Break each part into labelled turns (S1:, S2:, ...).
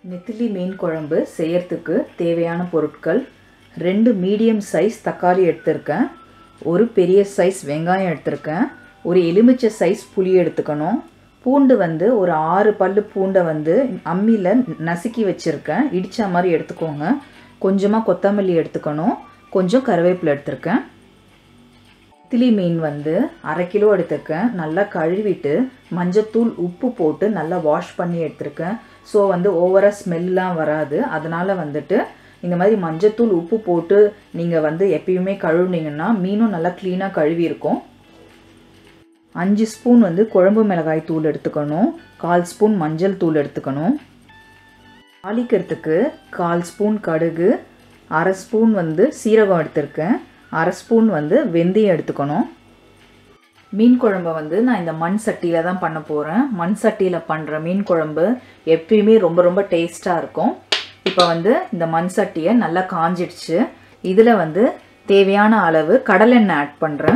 S1: நெத்திலி மீன் குழம்பு செய்யறதுக்கு தேவையான பொருட்கள் ரெண்டு மீடியம் சைஸ் தக்காளி எடுத்திருக்கேன் ஒரு பெரிய சைஸ் வெங்காயம் எடுத்திருக்கேன் ஒரு எலுமிச்சை சைஸ் புளி எடுத்துக்கணும் பூண்டு வந்து ஒரு ஆறு பல்லு பூண்டை வந்து அம்மியில் நசுக்கி வச்சுருக்கேன் இடித்த மாதிரி எடுத்துக்கோங்க கொஞ்சமாக கொத்தமல்லி எடுத்துக்கணும் கொஞ்சம் கருவேப்பிலை எடுத்திருக்கேன் நெத்திலி மீன் வந்து அரை கிலோ எடுத்திருக்கேன் நல்லா கழுவிட்டு மஞ்சத்தூள் உப்பு போட்டு நல்லா வாஷ் பண்ணி எடுத்திருக்கேன் ஸோ வந்து ஓவராக ஸ்மெல்லாம் வராது அதனால் வந்துட்டு இந்த மாதிரி மஞ்சத்தூள் உப்பு போட்டு நீங்கள் வந்து எப்பயுமே கழுவுனீங்கன்னா மீனும் நல்லா க்ளீனாக கழுவி இருக்கும் அஞ்சு ஸ்பூன் வந்து குழம்பு மிளகாய் தூள் எடுத்துக்கணும் கால் ஸ்பூன் மஞ்சள் தூள் எடுத்துக்கணும் தாளிக்கிறதுக்கு கால் ஸ்பூன் கடுகு அரை ஸ்பூன் வந்து சீரகம் எடுத்திருக்கேன் அரை ஸ்பூன் வந்து வெந்தயம் எடுத்துக்கணும் மீன் குழம்பை வந்து நான் இந்த மண் சட்டியில் தான் பண்ண போகிறேன் மண் சட்டியில் பண்ணுற மீன் குழம்பு எப்பயுமே ரொம்ப ரொம்ப டேஸ்ட்டாக இருக்கும் இப்போ வந்து இந்த மண் சட்டியை நல்லா காஞ்சிடுச்சு இதில் வந்து தேவையான அளவு கடலெண்ணெய் ஆட் பண்ணுறேன்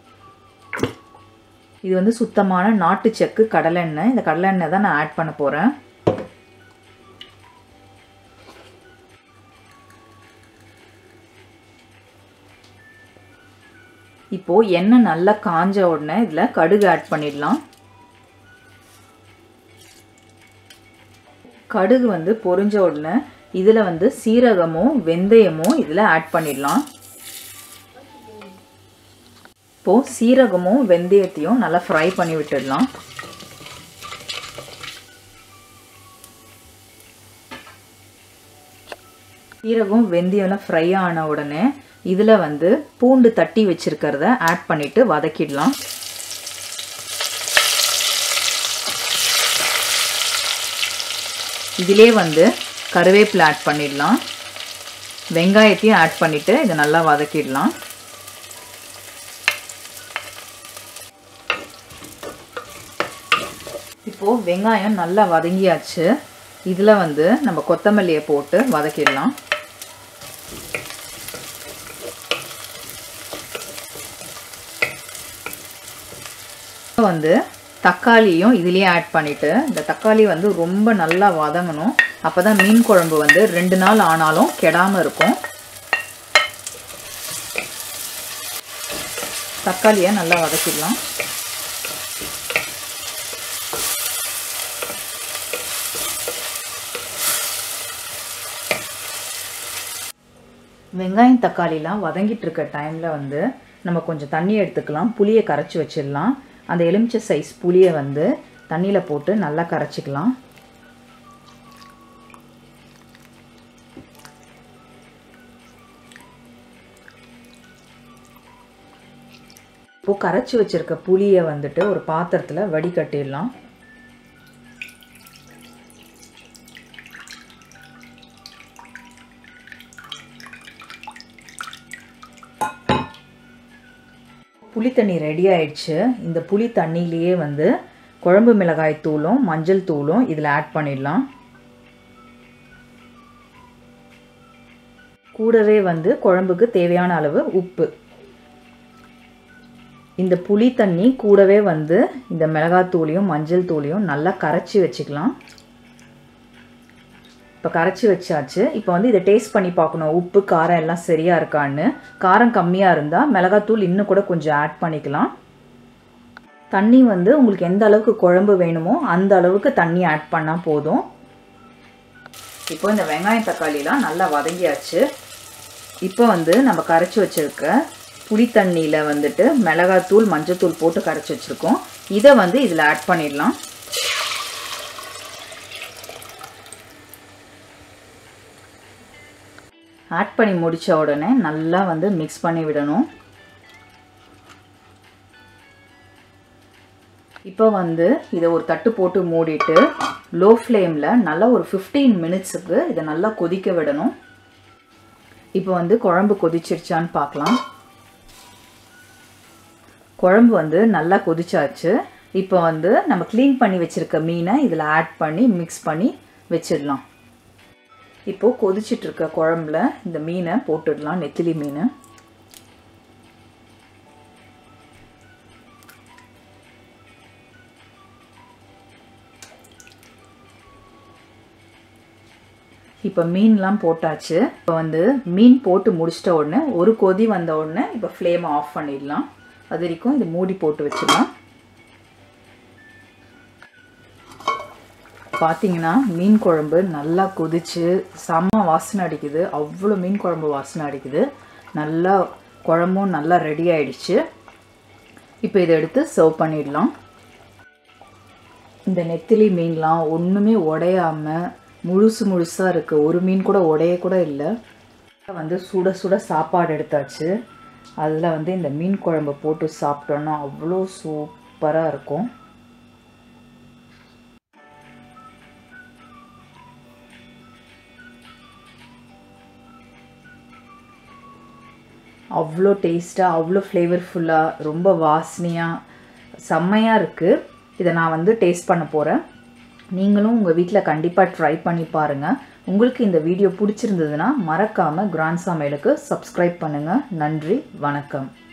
S1: இது வந்து சுத்தமான நாட்டு செக்கு கடலெண்ணெய் இந்த கடலெண்ணெய் தான் நான் ஆட் பண்ண போகிறேன் இப்போது எண்ணெய் நல்லா காஞ்ச உடனே இதில் கடுகு ஆட் பண்ணிடலாம் கடுகு வந்து பொரிஞ்ச உடனே இதில் வந்து சீரகமும் வெந்தயமும் இதில் ஆட் பண்ணிடலாம் இப்போது சீரகமும் வெந்தயத்தையும் நல்லா ஃப்ரை பண்ணி விட்டுடலாம் சீரகம் வெந்தயம்லாம் ஃப்ரை ஆன உடனே இதில் வந்து பூண்டு தட்டி வச்சுருக்கிறத ஆட் பண்ணிவிட்டு வதக்கிடலாம் இதிலே வந்து கருவேப்பிலை ஆட் பண்ணிடலாம் வெங்காயத்தையும் ஆட் பண்ணிவிட்டு இதை நல்லா வதக்கிடலாம் இப்போது வெங்காயம் நல்லா வதங்கியாச்சு இதில் வந்து நம்ம கொத்தமல்லியை போட்டு வதக்கிடலாம் வந்து தக்காளியும் இதுலேயே ஆட் பண்ணிவிட்டு இந்த தக்காளி வந்து ரொம்ப நல்லா வதங்கணும் அப்போ தான் மீன் குழம்பு வந்து ரெண்டு நாள் ஆனாலும் கெடாமல் இருக்கும் தக்காளியை நல்லா வதக்கிடலாம் வெங்காயம் தக்காளிலாம் வதங்கிட்டு இருக்க டைமில் வந்து நம்ம கொஞ்சம் தண்ணி எடுத்துக்கலாம் புளியை கரைச்சி வச்சிடலாம் அந்த எலுமிச்சை சைஸ் புளியை வந்து தண்ணியில் போட்டு நல்லா கரைச்சிக்கலாம் இப்போது கரைச்சி வச்சுருக்க புளியை வந்துட்டு ஒரு பாத்திரத்தில் வடிகட்டிடலாம் புளி தண்ணி ரெடி ஆயிடுச்சு இந்த புளி தண்ணியிலேயே வந்து குழம்பு மிளகாய் தூளும் மஞ்சள் தூளும் இதில் ஆட் பண்ணிடலாம் கூடவே வந்து குழம்புக்கு தேவையான அளவு உப்பு இந்த புளி தண்ணி கூடவே வந்து இந்த மிளகாத்தூளையும் மஞ்சள் தூளையும் நல்லா கரைச்சி வச்சுக்கலாம் இப்போ கரைச்சி வச்சாச்சு இப்போ வந்து இதை டேஸ்ட் பண்ணி பார்க்கணும் உப்பு காரம் எல்லாம் சரியாக இருக்கான்னு காரம் கம்மியாக இருந்தால் மிளகாத்தூள் இன்னும் கூட கொஞ்சம் ஆட் பண்ணிக்கலாம் தண்ணி வந்து உங்களுக்கு எந்த அளவுக்கு குழம்பு வேணுமோ அந்த அளவுக்கு தண்ணி ஆட் பண்ணால் போதும் இப்போ இந்த வெங்காயம் தக்காளிலாம் நல்லா வதங்கியாச்சு இப்போ வந்து நம்ம கரைச்சி வச்சுருக்க புளி தண்ணியில் வந்துட்டு மிளகாத்தூள் மஞ்சத்தூள் போட்டு கரைச்சி வச்சுருக்கோம் இதை வந்து இதில் ஆட் பண்ணிடலாம் ஆட் பண்ணி முடித்த உடனே நல்லா வந்து மிக்ஸ் பண்ணி விடணும் இப்போ வந்து இதை ஒரு தட்டு போட்டு மூடிட்டு லோ ஃப்ளேமில் நல்லா ஒரு ஃபிஃப்டீன் மினிட்ஸுக்கு இதை நல்லா கொதிக்க விடணும் இப்போ வந்து குழம்பு கொதிச்சிருச்சான்னு பார்க்கலாம் குழம்பு வந்து நல்லா கொதிச்சாச்சு இப்போ வந்து நம்ம க்ளீன் பண்ணி வச்சுருக்க மீனை இதில் ஆட் பண்ணி மிக்ஸ் பண்ணி வச்சிடலாம் இப்போது கொதிச்சிட்ருக்க குழம்புல இந்த மீனை போட்டுடலாம் நெத்திலி மீன் இப்போ மீன்லாம் போட்டாச்சு இப்போ வந்து மீன் போட்டு முடிச்சிட்ட உடனே ஒரு கொதி வந்த உடனே இப்போ ஃப்ளேமை ஆஃப் பண்ணிடலாம் அது வரைக்கும் இது மூடி போட்டு வச்சிடலாம் பார்த்தீங்கன்னா மீன் குழம்பு நல்லா கொதிச்சு செம்ம வாசனை அடிக்குது அவ்வளோ மீன் குழம்பு வாசனை அடிக்குது நல்லா குழம்பும் நல்லா ரெடி ஆயிடுச்சு இப்போ இதை எடுத்து சர்வ் பண்ணிடலாம் இந்த நெத்திலி மீன்லாம் ஒன்றுமே உடையாமல் முழுசு முழுசாக இருக்குது ஒரு மீன் கூட உடைய கூட இல்லை வந்து சுட சுட சாப்பாடு எடுத்தாச்சு அதில் வந்து இந்த மீன் குழம்பு போட்டு சாப்பிட்டோன்னா அவ்வளோ சூப்பராக இருக்கும் அவ்வளோ டேஸ்ட்டாக அவ்வளோ ஃப்ளேவர்ஃபுல்லாக ரொம்ப வாசனையாக செம்மையாக இருக்குது இதை நான் வந்து டேஸ்ட் பண்ண போகிறேன் நீங்களும் உங்கள் வீட்டில் கண்டிப்பாக ட்ரை பண்ணி பாருங்கள் உங்களுக்கு இந்த வீடியோ பிடிச்சிருந்ததுன்னா மறக்காமல் கிராண்ட் சமையலுக்கு சப்ஸ்கிரைப் பண்ணுங்கள் நன்றி வணக்கம்